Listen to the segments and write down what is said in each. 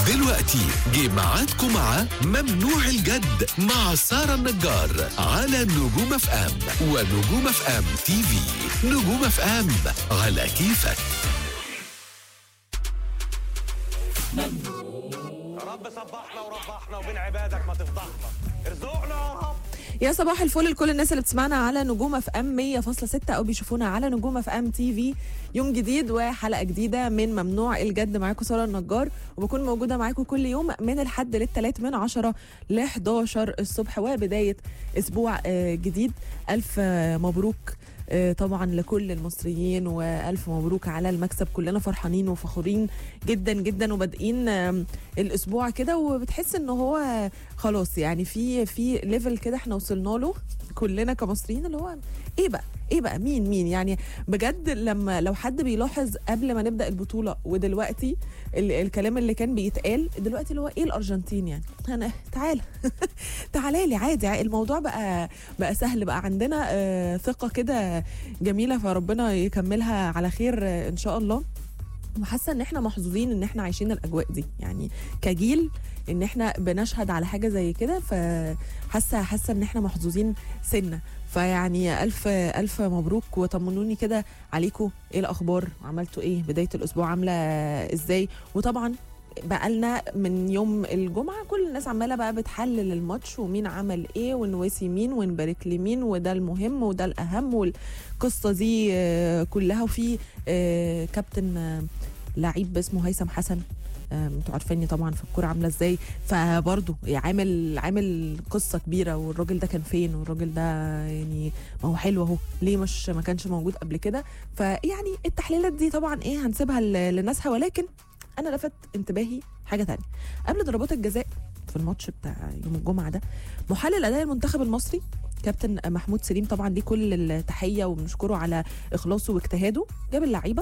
دلوقتي جه ميعادكم مع ممنوع الجد مع سارة النجار على نجوم اف ام ونجوم اف ام تي في نجوم اف ام على كيفك رب صبحنا وربحنا وبين عبادك ما تفضحنا ارزقنا يا رب يا صباح الفل لكل الناس اللي بتسمعنا على نجوم اف ام 100.6 او بيشوفونا على نجوم اف ام تي في يوم جديد وحلقه جديده من ممنوع الجد معاكم ساره النجار وبكون موجوده معاكم كل يوم من الحد للثلاث من 10 ل 11 الصبح وبدايه اسبوع آه، جديد الف آه، مبروك آه، طبعا لكل المصريين والف مبروك على المكسب كلنا فرحانين وفخورين جدا جدا وبادئين آم، الاسبوع كده وبتحس ان هو خلاص يعني في في ليفل كده احنا وصلنا له كلنا كمصريين اللي هو ايه بقى ايه بقى مين مين يعني بجد لما لو حد بيلاحظ قبل ما نبدا البطوله ودلوقتي ال الكلام اللي كان بيتقال دلوقتي اللي هو ايه الارجنتين يعني انا تعال تعالى لي عادي عادي. الموضوع بقى بقى سهل بقى عندنا آه ثقه كده جميله فربنا يكملها على خير آه ان شاء الله وحاسه ان احنا محظوظين ان احنا عايشين الاجواء دي يعني كجيل ان احنا بنشهد على حاجه زي كده فحاسه حاسه ان احنا محظوظين سنه فيعني الف الف مبروك وطمنوني كده عليكم ايه الاخبار عملتوا ايه بدايه الاسبوع عامله ازاي وطبعا بقالنا من يوم الجمعه كل الناس عماله بقى بتحلل الماتش ومين عمل ايه ونواسي مين ونبارك لمين وده المهم وده الاهم والقصه دي آه، كلها وفي آه، كابتن آه، لعيب اسمه هيثم حسن آم، انتوا عارفيني طبعا في الكوره عامله ازاي فبرضه عامل عامل قصه كبيره والراجل ده كان فين والراجل ده يعني ما هو حلو اهو ليه مش ما كانش موجود قبل كده فيعني التحليلات دي طبعا ايه هنسيبها ل- لناسها ولكن انا لفت انتباهي حاجه تانية قبل ضربات الجزاء في الماتش بتاع يوم الجمعه ده محلل اداء المنتخب المصري كابتن محمود سليم طبعا ليه كل التحيه وبنشكره على اخلاصه واجتهاده جاب اللعيبه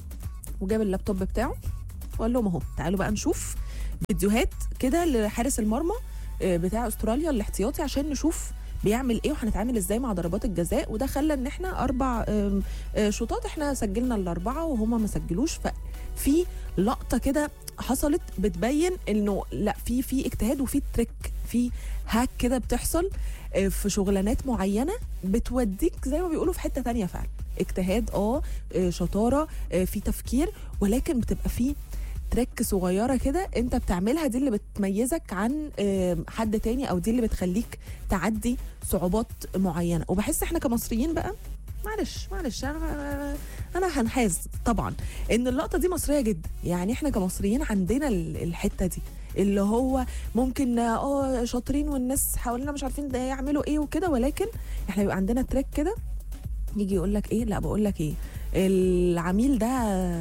وجاب اللابتوب بتاعه وقال لهم اهو تعالوا بقى نشوف فيديوهات كده لحارس المرمى آه، بتاع استراليا الاحتياطي عشان نشوف بيعمل ايه وهنتعامل ازاي مع ضربات الجزاء وده خلى ان احنا اربع آم، آه، شوطات احنا سجلنا الاربعه وهما ما سجلوش ففي لقطه كده حصلت بتبين انه لا في في اجتهاد وفي تريك في هاك كده بتحصل آه، في شغلانات معينه بتوديك زي ما بيقولوا في حته تانية فعلا اجتهاد اه آه، شطاره آه، في تفكير ولكن بتبقى في تريك صغيره كده انت بتعملها دي اللي بتميزك عن آم، حد تاني او دي اللي بتخليك تعدي صعوبات معينه وبحس احنا كمصريين بقى معلش معلش انا انا هنحاز طبعا ان اللقطه دي مصريه جدا يعني احنا كمصريين عندنا ال- الحته دي اللي هو ممكن اه شاطرين والناس حوالينا مش عارفين ده يعملوا ايه وكده ولكن احنا بيبقى عندنا تريك كده يجي يقول لك ايه لا بقول لك ايه العميل ده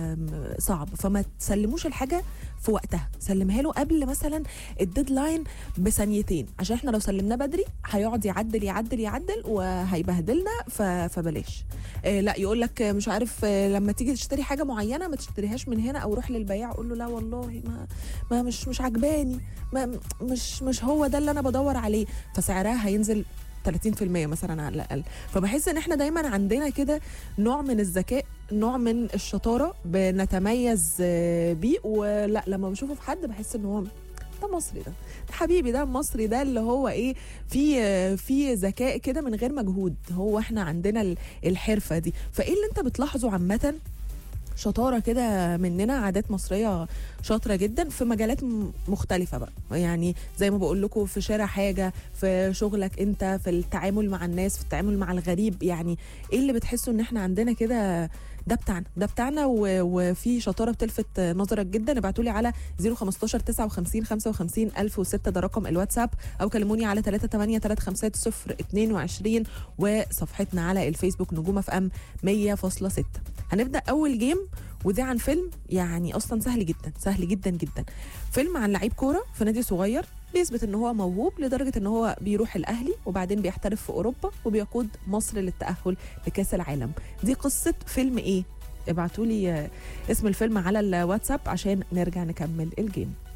صعب فما تسلموش الحاجه في وقتها سلمها له قبل مثلا الديدلاين بثانيتين عشان احنا لو سلمناه بدري هيقعد يعدل يعدل يعدل وهيبهدلنا ف- فبلاش آه لا يقول لك مش عارف آه، لما تيجي تشتري حاجه معينه ما تشتريهاش من هنا او روح للبياع قول له لا والله ما ما مش مش عجباني ما مش مش هو ده اللي انا بدور عليه فسعرها هينزل 30% مثلا على الاقل فبحس ان احنا دايما عندنا كده نوع من الذكاء نوع من الشطاره بنتميز آه، بيه ولا لما بشوفه في حد بحس ان هو ده مصري ده ده حبيبي ده المصري ده اللي هو ايه في آه، في ذكاء كده من غير مجهود هو احنا عندنا ال- الحرفه دي فايه اللي انت بتلاحظه عامه شطاره كده مننا عادات مصريه شاطره جدا في مجالات م- مختلفه بقى يعني زي ما بقول لكم في شارع حاجه في شغلك انت في التعامل مع الناس في التعامل مع الغريب يعني ايه اللي بتحسوا ان احنا عندنا كده ده بتاعنا ده بتاعنا و- وفي شطاره بتلفت نظرك جدا ابعتوا لي على 015 59 55 1006 ده رقم الواتساب او كلموني على 38 350 22 وصفحتنا على الفيسبوك نجوم اف ام 100.6 هنبدا اول جيم وده عن فيلم يعني اصلا سهل جدا سهل جدا جدا فيلم عن لعيب كوره في نادي صغير بيثبت ان هو موهوب لدرجه ان هو بيروح الاهلي وبعدين بيحترف في اوروبا وبيقود مصر للتاهل لكاس العالم دي قصه فيلم ايه ابعتوا لي اسم الفيلم على الواتساب عشان نرجع نكمل الجيم